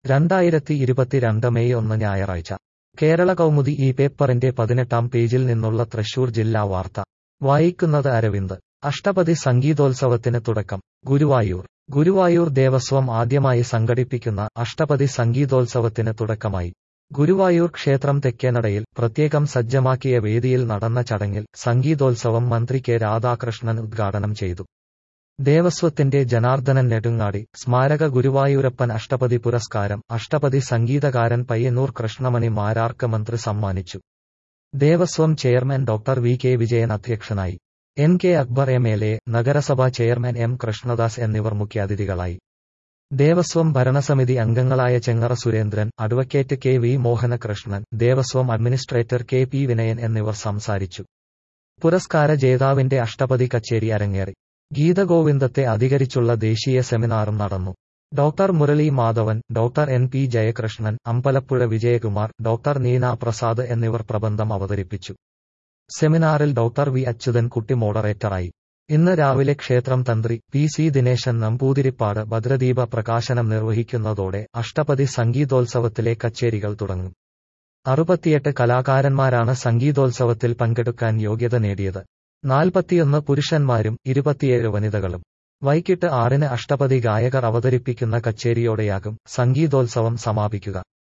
രണ്ടായിരത്തി ഇരുപത്തിരണ്ട് മെയ് ഒന്ന് ഞായറാഴ്ച കേരള കൗമുദി ഈ പേപ്പറിന്റെ പതിനെട്ടാം പേജിൽ നിന്നുള്ള തൃശൂർ ജില്ലാ വാർത്ത വായിക്കുന്നത് അരവിന്ദ് അഷ്ടപതി സംഗീതോത്സവത്തിന് തുടക്കം ഗുരുവായൂർ ഗുരുവായൂർ ദേവസ്വം ആദ്യമായി സംഘടിപ്പിക്കുന്ന അഷ്ടപതി സംഗീതോത്സവത്തിന് തുടക്കമായി ഗുരുവായൂർ ക്ഷേത്രം തെക്കേനടയിൽ പ്രത്യേകം സജ്ജമാക്കിയ വേദിയിൽ നടന്ന ചടങ്ങിൽ സംഗീതോത്സവം മന്ത്രി കെ രാധാകൃഷ്ണൻ ഉദ്ഘാടനം ചെയ്തു ദേവസ്വത്തിന്റെ ജനാർദ്ദനൻ നെടുങ്ങാടി സ്മാരക ഗുരുവായൂരപ്പൻ അഷ്ടപതി പുരസ്കാരം അഷ്ടപതി സംഗീതകാരൻ പയ്യന്നൂർ കൃഷ്ണമണി മാരാർക്ക് മന്ത്രി സമ്മാനിച്ചു Devaswom chairman doctor V K Vijayan അധ്യക്ഷനായി N K Akbar M L A നഗരസഭാ ചെയർമാൻ എം കൃഷ്ണദാസ് എന്നിവർ മുഖ്യാതിഥികളായി ദേവസ്വം ഭരണസമിതി അംഗങ്ങളായ Chengara Surendran advocate K V Mohanakrishnan Devaswom administrator K P Vinayan എന്നിവർ സംസാരിച്ചു പുരസ്കാര ജേതാവിന്റെ അഷ്ടപതി കച്ചേരി അരങ്ങേറി ഗീതഗോവിന്ദത്തെ അധികരിച്ചുള്ള ദേശീയ സെമിനാറും നടന്നു doctor Murali Madhavan doctor N P Jayakrishnan Ambalapuzha Vijayakumar doctor Neena Prasad എന്നിവർ പ്രബന്ധം അവതരിപ്പിച്ചു സെമിനാറിൽ ഡോക്ടർ വി അച്യുതൻ കുട്ടി മോഡറേറ്ററായി ഇന്ന് രാവിലെ ക്ഷേത്രം തന്ത്രി പി സി ദിനേശൻ നമ്പൂതിരിപ്പാട് ഭദ്രദീപ പ്രകാശനം നിർവഹിക്കുന്നതോടെ അഷ്ടപതി സംഗീതോത്സവത്തിലെ കച്ചേരികൾ തുടങ്ങും അറുപത്തിയെട്ട് കലാകാരന്മാരാണ് സംഗീതോത്സവത്തിൽ പങ്കെടുക്കാൻ യോഗ്യത നേടിയത് നാൽപ്പത്തിയൊന്ന് പുരുഷന്മാരും ഇരുപത്തിയേഴ് വനിതകളും വൈകിട്ട് ആറിന് അഷ്ടപതി ഗായകർ അവതരിപ്പിക്കുന്ന കച്ചേരിയോടെയാകും സംഗീതോത്സവം സമാപിക്കുക